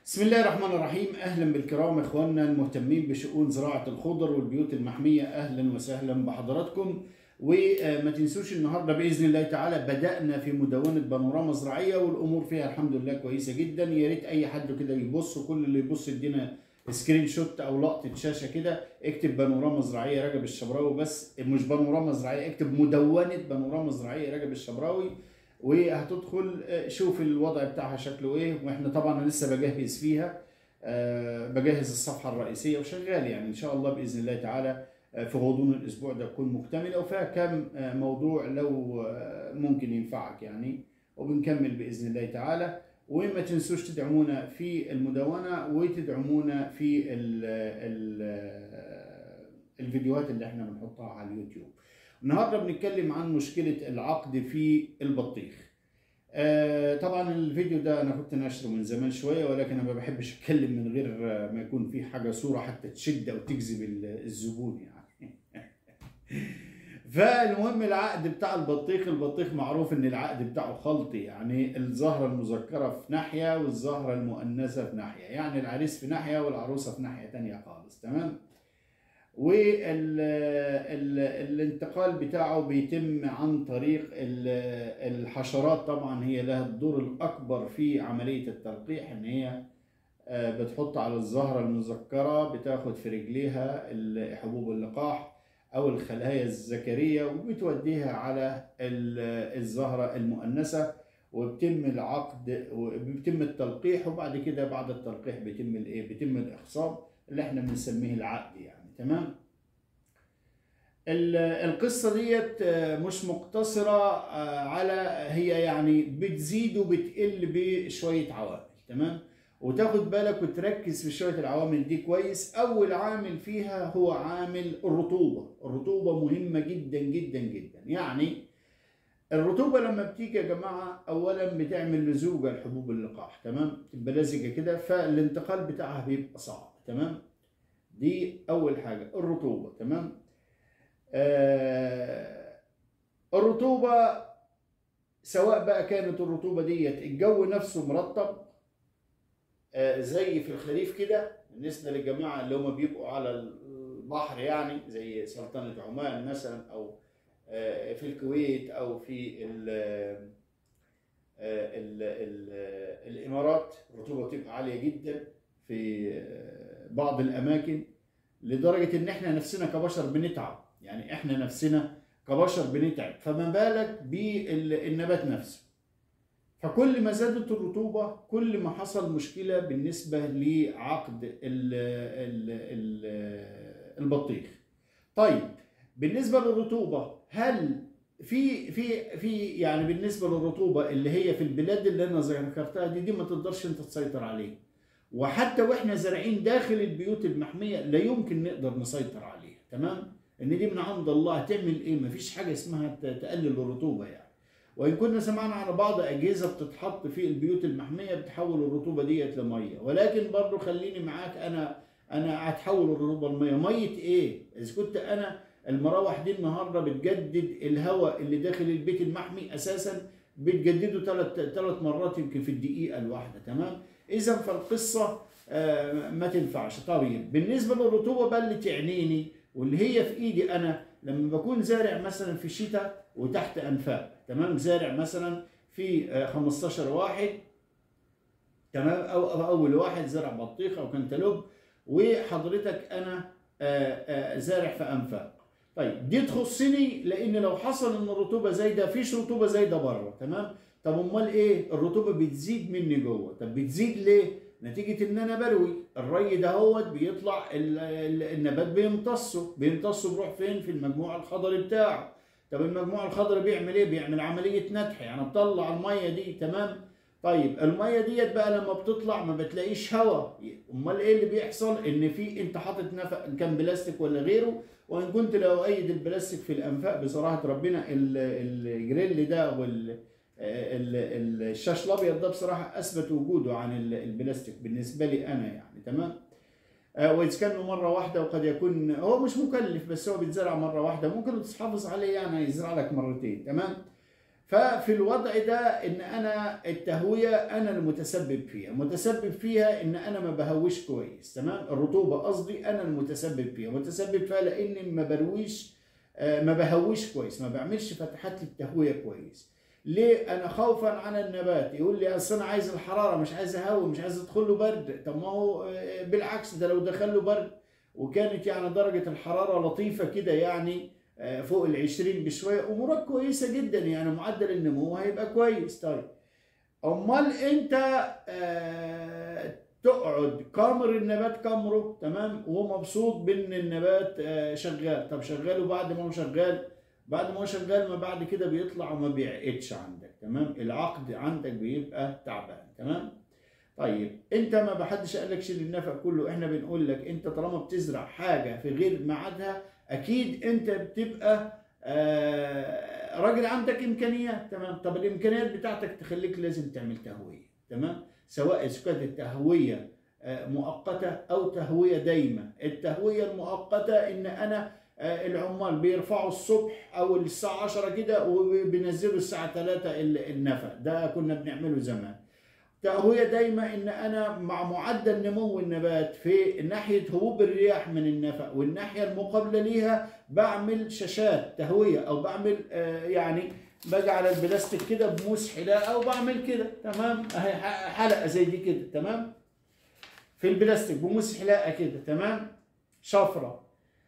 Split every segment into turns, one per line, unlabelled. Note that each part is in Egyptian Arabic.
بسم الله الرحمن الرحيم اهلا بالكرام اخواننا المهتمين بشؤون زراعه الخضر والبيوت المحميه اهلا وسهلا بحضراتكم وما تنسوش النهارده باذن الله تعالى بدانا في مدونه بانوراما زراعيه والامور فيها الحمد لله كويسه جدا يا ريت اي حد كده يبص وكل اللي يبص يدينا سكرين شوت او لقطه شاشه كده اكتب بانوراما زراعيه رجب الشبراوي بس مش بانوراما زراعيه اكتب مدونه بانوراما زراعيه رجب الشبراوي وهتدخل شوف الوضع بتاعها شكله ايه واحنا طبعا لسه بجهز فيها أه بجهز الصفحه الرئيسيه وشغال يعني ان شاء الله باذن الله تعالى في غضون الاسبوع ده تكون مكتمله وفيها كم موضوع لو ممكن ينفعك يعني وبنكمل باذن الله تعالى وما تنسوش تدعمونا في المدونه وتدعمونا في ال ال الفيديوهات اللي احنا بنحطها على اليوتيوب النهارده بنتكلم عن مشكله العقد في البطيخ آه طبعا الفيديو ده انا كنت ناشره من زمان شويه ولكن انا ما بحبش اتكلم من غير ما يكون في حاجه صوره حتى تشد او تجذب الزبون يعني فالمهم العقد بتاع البطيخ البطيخ معروف ان العقد بتاعه خلطي يعني الزهره المذكره في ناحيه والزهره المؤنثه في ناحيه يعني العريس في ناحيه والعروسه في ناحيه تانية خالص تمام والانتقال بتاعه بيتم عن طريق الحشرات طبعا هي لها الدور الاكبر في عمليه التلقيح ان هي بتحط على الزهره المذكره بتاخد في رجليها حبوب اللقاح او الخلايا الذكريه وبتوديها على الزهره المؤنثه وبتم العقد وبيتم التلقيح وبعد كده بعد التلقيح بيتم الايه بيتم الاخصاب اللي احنا بنسميه العقد يعني تمام القصة ديت مش مقتصرة على هي يعني بتزيد وبتقل بشوية عوامل تمام وتاخد بالك وتركز في شوية العوامل دي كويس أول عامل فيها هو عامل الرطوبة الرطوبة مهمة جدا جدا جدا يعني الرطوبة لما بتيجي يا جماعة أولا بتعمل لزوجة لحبوب اللقاح تمام تبقى لزجة كده فالانتقال بتاعها بيبقى صعب تمام دي أول حاجة الرطوبة تمام آه الرطوبة سواء بقى كانت الرطوبة ديت الجو نفسه مرطب آه زي في الخريف كده بالنسبة للجماعة اللي هم بيبقوا على البحر يعني زي سلطنة عمان مثلا أو آه في الكويت أو في ال ال ال الإمارات الرطوبة بتبقى عالية جدا في بعض الأماكن لدرجة إن إحنا نفسنا كبشر بنتعب يعني إحنا نفسنا كبشر بنتعب فما بالك بالنبات نفسه فكل ما زادت الرطوبة كل ما حصل مشكلة بالنسبة لعقد ال ال ال البطيخ طيب بالنسبة للرطوبة هل في في في يعني بالنسبة للرطوبة اللي هي في البلاد اللي أنا ذكرتها دي دي ما تقدرش أنت تسيطر عليها وحتى واحنا زارعين داخل البيوت المحميه لا يمكن نقدر نسيطر عليها تمام ان دي من عند الله هتعمل ايه مفيش حاجه اسمها تقلل الرطوبه يعني وان كنا سمعنا على بعض اجهزه بتتحط في البيوت المحميه بتحول الرطوبه ديت لميه ولكن برضو خليني معاك انا انا هتحول الرطوبه لميه ميه ايه اذا كنت انا المراوح دي النهارده بتجدد الهواء اللي داخل البيت المحمي اساسا بتجدده ثلاث ثلاث مرات يمكن في الدقيقه الواحده تمام اذا فالقصه ما تنفعش طيب بالنسبه للرطوبه بقى اللي تعنيني واللي هي في ايدي انا لما بكون زارع مثلا في الشتاء وتحت انفاق تمام زارع مثلا في 15 واحد تمام او اول واحد زرع بطيخ او كنتالوب وحضرتك انا زارع في انفاق طيب دي تخصني لان لو حصل ان الرطوبه زايده فيش رطوبه زايده بره تمام طب امال ايه الرطوبه بتزيد مني جوه طب بتزيد ليه نتيجه ان انا بروي الري دهوت بيطلع النبات بيمتصه بيمتصه بيروح فين في المجموع الخضري بتاعه طب المجموع الخضري بيعمل ايه بيعمل عمليه نتح يعني بطلع الميه دي تمام طيب الميه ديت بقى لما بتطلع ما بتلاقيش هواء امال ايه اللي بيحصل ان في انت حاطط نفق كان بلاستيك ولا غيره وان كنت لو ايد البلاستيك في الانفاق بصراحه ربنا الجريل ده وال الشاش الابيض ده بصراحه اثبت وجوده عن البلاستيك بالنسبه لي انا يعني تمام واذا كان مره واحده وقد يكون هو مش مكلف بس هو بيتزرع مره واحده ممكن تحافظ عليه يعني يزرع لك مرتين تمام ففي الوضع ده ان انا التهويه انا المتسبب فيها متسبب فيها ان انا ما بهويش كويس تمام الرطوبه قصدي انا المتسبب فيها متسبب فيها لاني ما برويش آه، ما بهويش كويس ما بعملش فتحات للتهويه كويس ليه انا خوفا على النبات يقول لي اصل انا عايز الحراره مش عايز اهوي مش عايز ادخل له برد طب ما هو آه، بالعكس ده لو دخل له برد وكانت يعني درجه الحراره لطيفه كده يعني آه، فوق ال 20 بشويه امورك كويسه جدا يعني معدل النمو هيبقى كويس طيب امال انت آه، تقعد كامر النبات كامره تمام ومبسوط بان النبات آه، شغال طب شغال وبعد ما هو شغال بعد ما هو شغال ما بعد كده بيطلع وما بيعقدش عندك تمام العقد عندك بيبقى تعبان تمام طيب انت ما بحدش قال لك شيل النفق كله احنا بنقول لك انت طالما بتزرع حاجه في غير ميعادها اكيد انت بتبقى آه، راجل عندك امكانيات تمام طب الامكانيات بتاعتك تخليك لازم تعمل تهويه تمام سواء اذا كانت التهويه آه، مؤقته او تهويه دايمه التهويه المؤقته ان انا آه، العمال بيرفعوا الصبح او الساعه 10 كده وبينزلوا الساعه 3 ال- النفق ده كنا بنعمله زمان تهوية دايما ان انا مع معدل نمو النبات في ناحية هبوب الرياح من النفق والناحية المقابلة ليها بعمل شاشات تهوية او بعمل آه، يعني باجي على البلاستيك كده بموس حلاقة وبعمل كده تمام اهي ح- حلقة زي دي كده تمام في البلاستيك بموس حلاقة كده تمام شفرة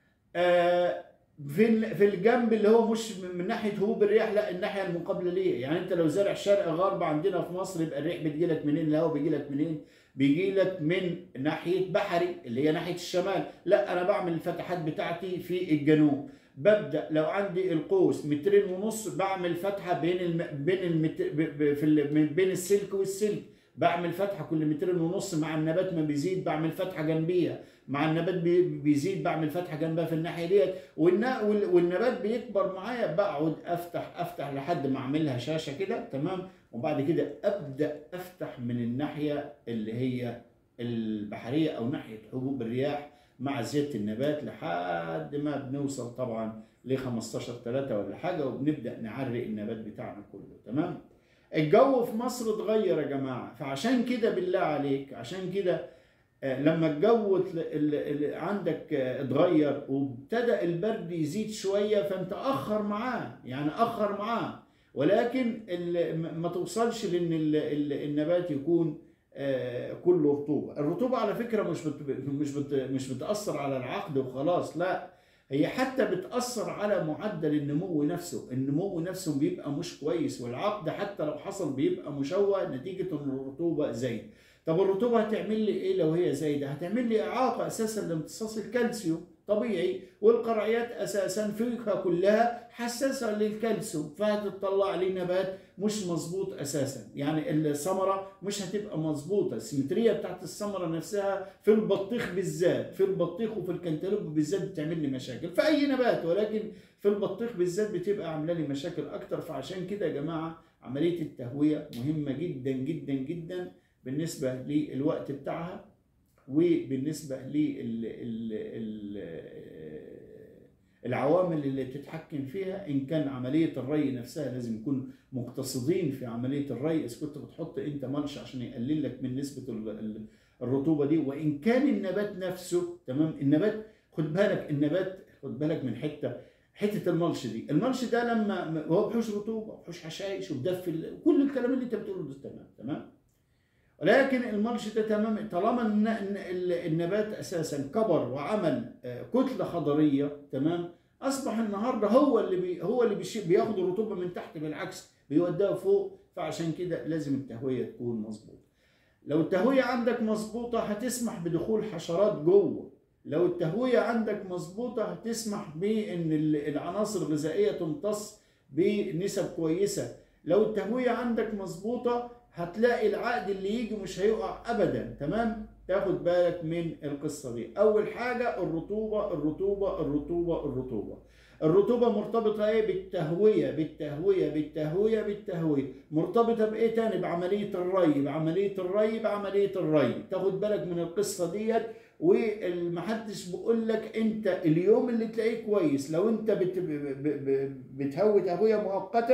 آه، في ال- في الجنب اللي هو مش من من ناحيه هبوب الرياح لا الناحيه المقابله ليه يعني انت لو زارع شرق غرب عندنا في مصر يبقى الريح بتجي لك منين الهواء بيجي لك منين بيجي لك من ناحيه بحري اللي هي ناحيه الشمال لا انا بعمل الفتحات بتاعتي في الجنوب ببدا لو عندي القوس مترين ونص بعمل فتحه بين الم... بين المت... ب... ب... في ال... من- بين السلك والسلك بعمل فتحه كل مترين ونص مع النبات ما بيزيد بعمل فتحه جنبيها مع النبات بي- بيزيد بعمل فتحه جنبها في الناحيه ديت والنا- وال- والنبات بيكبر معايا بقعد افتح افتح لحد ما اعملها شاشه كده تمام وبعد كده ابدا افتح من الناحيه اللي هي البحريه او ناحيه حبوب الرياح مع زياده النبات لحد ما بنوصل طبعا ل 15 3 ولا حاجه وبنبدا نعرق النبات بتاعنا كله تمام الجو في مصر اتغير يا جماعه فعشان كده بالله عليك عشان كده آه، لما الجو ال- ال- ال- عندك آه، اتغير وابتدى البرد يزيد شويه فانت اخر معاه يعني اخر معاه ولكن ال- م- ما توصلش لان ال- ال- النبات يكون آه، كله رطوبه الرطوبه على فكره مش بت مش بت مش بتاثر على العقد وخلاص لا هي حتى بتاثر على معدل النمو نفسه النمو نفسه بيبقى مش كويس والعقد حتى لو حصل بيبقى مشوه نتيجه ان الرطوبه زايده طب الرطوبه هتعمل لي ايه لو هي زايده؟ هتعمل لي اعاقه اساسا لامتصاص الكالسيوم طبيعي والقرعيات اساسا فيها كلها حساسه للكالسيوم فهتطلع لي نبات مش مظبوط اساسا يعني الثمره مش هتبقى مظبوطه السيمتريه بتاعت الثمره نفسها في البطيخ بالذات في البطيخ وفي الكنتالوب بالذات بتعمل لي مشاكل في اي نبات ولكن في البطيخ بالذات بتبقى عامله لي مشاكل اكتر فعشان كده يا جماعه عمليه التهويه مهمه جدا جدا جدا بالنسبة للوقت بتاعها وبالنسبة للعوامل اللي بتتحكم فيها إن كان عملية الري نفسها لازم يكون مقتصدين في عملية الري إذا كنت بتحط أنت ملش عشان يقلل لك من نسبة ال- ال- الرطوبة دي وإن كان النبات نفسه تمام النبات خد بالك النبات خد بالك من حتة حته الملش دي الملش ده لما هو بحوش رطوبه بحوش حشائش وبدفي كل الكلام اللي انت بتقوله ده تمام تمام ولكن الملش ده تمام طالما الن- الن- ال- النبات اساسا كبر وعمل آه، كتله خضريه تمام اصبح النهارده هو اللي بي هو اللي بيشي- بياخد الرطوبه من تحت بالعكس بيوديها فوق فعشان كده لازم التهويه تكون مظبوطه لو التهويه عندك مظبوطه هتسمح بدخول حشرات جوه لو التهويه عندك مظبوطه هتسمح بان ال- العناصر الغذائيه تمتص بنسب كويسه لو التهويه عندك مظبوطه هتلاقي العقد اللي يجي مش هيقع ابدا تمام تاخد بالك من القصه دي اول حاجه الرطوبه الرطوبه الرطوبه الرطوبه الرطوبه مرتبطه ايه بالتهويه بالتهويه بالتهويه بالتهويه مرتبطه بايه تاني بعمليه الري بعمليه الري بعمليه الري تاخد بالك من القصه ديت ومحدش بيقول لك انت اليوم اللي تلاقيه كويس لو انت بت ب- ب- ب- بتهوي تهويه مؤقته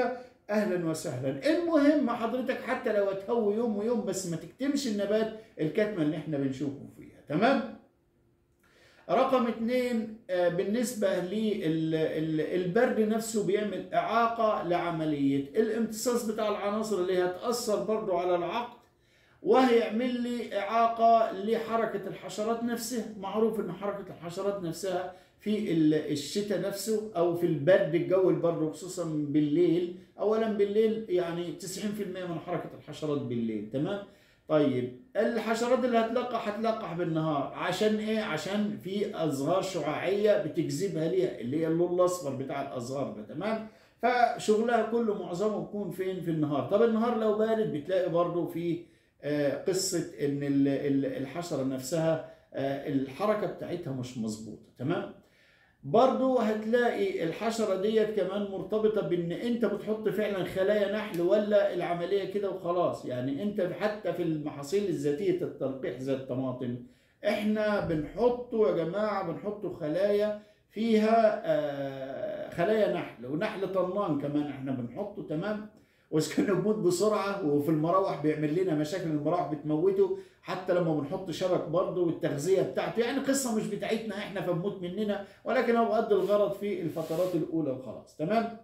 اهلا وسهلا المهم حضرتك حتى لو هتهوي يوم ويوم بس ما تكتمش النبات الكتمه اللي احنا بنشوفه فيها تمام رقم اثنين آه، بالنسبة للبرد نفسه بيعمل إعاقة لعملية الامتصاص بتاع العناصر اللي هتأثر برضو على العقد وهيعمل لي إعاقة لحركة الحشرات نفسها معروف إن حركة الحشرات نفسها في الشتاء نفسه أو في البرد الجو البرد خصوصا بالليل أولا بالليل يعني 90% من حركة الحشرات بالليل تمام طيب الحشرات اللي هتلقح هتلقح بالنهار عشان ايه عشان في ازهار شعاعيه بتجذبها ليها اللي هي اللون الاصفر بتاع الازهار ده تمام فشغلها كله معظمه بيكون فين في النهار طب النهار لو بارد بتلاقي برضه في آه، قصه ان الحشره نفسها آه، الحركه بتاعتها مش مظبوطه تمام برضو هتلاقي الحشرة ديت كمان مرتبطة بان انت بتحط فعلا خلايا نحل ولا العملية كده وخلاص يعني انت حتى في المحاصيل الذاتية التلقيح زي الطماطم احنا بنحطه يا جماعة بنحطه خلايا فيها آه، خلايا نحل ونحل طنان كمان احنا بنحطه تمام واذا كان بيموت بسرعه وفي المراوح بيعمل لنا مشاكل المراوح بتموته حتى لما بنحط شبك برضه والتغذيه بتاعته يعني قصه مش بتاعتنا احنا فبنموت مننا ولكن هو بيؤدي الغرض في الفترات الاولى وخلاص تمام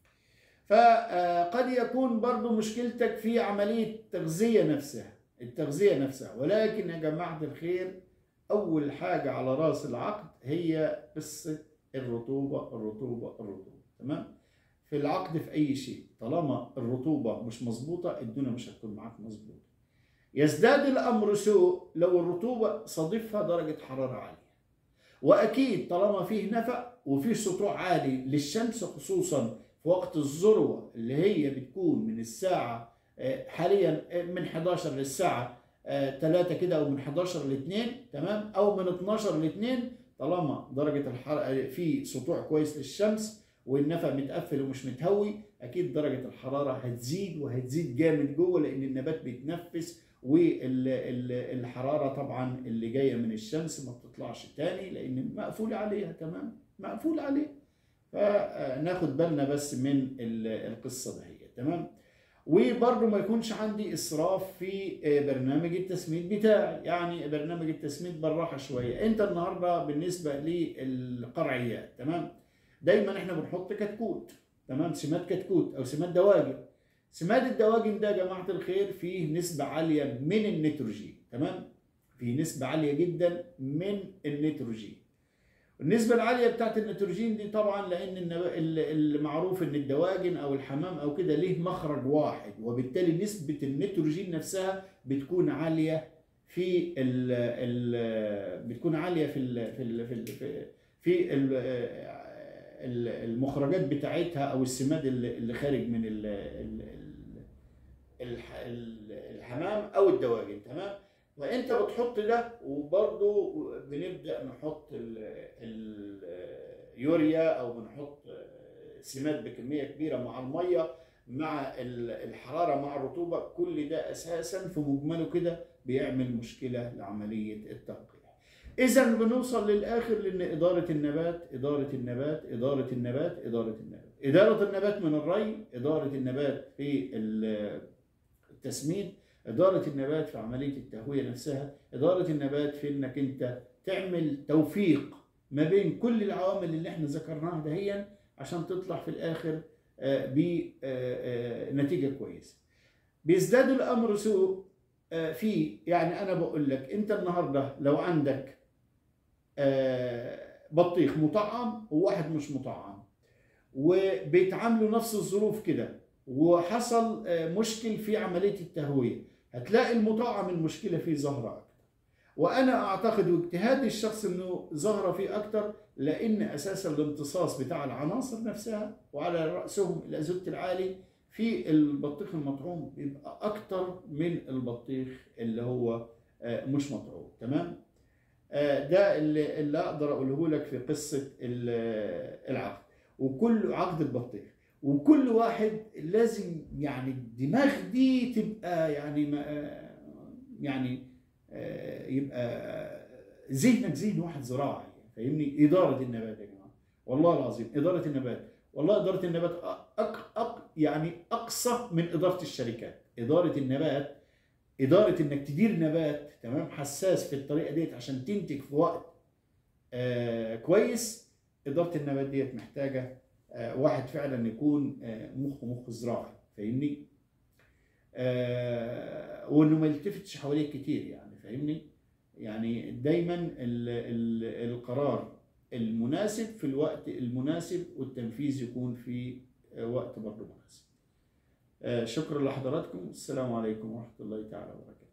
فقد يكون برضه مشكلتك في عمليه التغذيه نفسها التغذيه نفسها ولكن يا جماعه الخير اول حاجه على راس العقد هي قصه الرطوبه الرطوبه الرطوبه تمام في العقد في اي شيء طالما الرطوبه مش مظبوطه الدنيا مش هتكون معاك مظبوطه يزداد الامر سوء لو الرطوبه صادفها درجه حراره عاليه واكيد طالما فيه نفق وفيه سطوع عالي للشمس خصوصا في وقت الذروه اللي هي بتكون من الساعه آه، حاليا آه، من 11 للساعه 3 آه، كده او من 11 ل 2 تمام او من 12 ل 2 طالما درجه الحراره في سطوع كويس للشمس والنفق متقفل ومش متهوي اكيد درجه الحراره هتزيد وهتزيد جامد جوه لان النبات بيتنفس والحراره طبعا اللي جايه من الشمس ما بتطلعش تاني لان مقفول عليها تمام مقفول عليه فناخد بالنا بس من القصه دهية تمام وبرضه ما يكونش عندي اسراف في برنامج التسميد بتاعي يعني برنامج التسميد بالراحه شويه انت النهارده بالنسبه للقرعيات تمام دايما احنا بنحط كتكوت تمام سماد كتكوت او سماد دواجن سماد الدواجن ده يا جماعه الخير فيه نسبه عاليه من النيتروجين تمام فيه نسبه عاليه جدا من النيتروجين النسبة العالية بتاعت النيتروجين دي طبعا لأن المعروف إن الدواجن أو الحمام أو كده ليه مخرج واحد وبالتالي نسبة النيتروجين نفسها بتكون عالية في ال ال بتكون عالية في ال في ال في ال في ال المخرجات بتاعتها او السماد اللي خارج من الحمام او الدواجن تمام وانت بتحط ده وبرضه بنبدا نحط اليوريا او بنحط سماد بكميه كبيره مع الميه مع الحراره مع الرطوبه كل ده اساسا في مجمله كده بيعمل مشكله لعمليه التنقية اذا بنوصل للاخر لان اداره النبات اداره النبات اداره النبات اداره النبات اداره النبات من الري اداره النبات في التسميد اداره النبات في عمليه التهويه نفسها اداره النبات في انك انت تعمل توفيق ما بين كل العوامل اللي احنا ذكرناها دهيا عشان تطلع في الاخر آه، بنتيجه آه، كويسه بيزداد الامر سوء آه، في يعني انا بقول لك انت النهارده لو عندك آه، بطيخ مطعم وواحد مش مطعم وبيتعاملوا نفس الظروف كده وحصل آه، مشكل في عملية التهوية هتلاقي المطعم المشكلة فيه ظاهرة أكتر وأنا أعتقد واجتهاد الشخص أنه ظاهرة فيه أكتر لأن أساسا الامتصاص بتاع العناصر نفسها وعلى رأسهم الأزوت العالي في البطيخ المطعوم بيبقى أكتر من البطيخ اللي هو آه، مش مطعوم تمام آه، ده اللي, اللي اقدر اقوله لك في قصه العقد وكل عقد البطيخ وكل واحد لازم يعني الدماغ دي تبقى يعني ما يعني آه، يبقى ذهنك ذهن واحد زراعي فاهمني اداره النبات يا جماعه والله العظيم اداره النبات والله اداره النبات أك أك يعني اقصى من اداره الشركات اداره النبات اداره انك تدير نبات تمام حساس في الطريقه ديت عشان تنتج في وقت آه كويس اداره النبات ديت محتاجه آه واحد فعلا يكون آه مخ مخ زراعي فاهمني آه وانه ما يلتفتش حواليه كتير يعني فاهمني يعني دايما ال ال القرار المناسب في الوقت المناسب والتنفيذ يكون في آه، وقت برضه مناسب آه، شكرا لحضراتكم السلام عليكم ورحمة الله تعالى وبركاته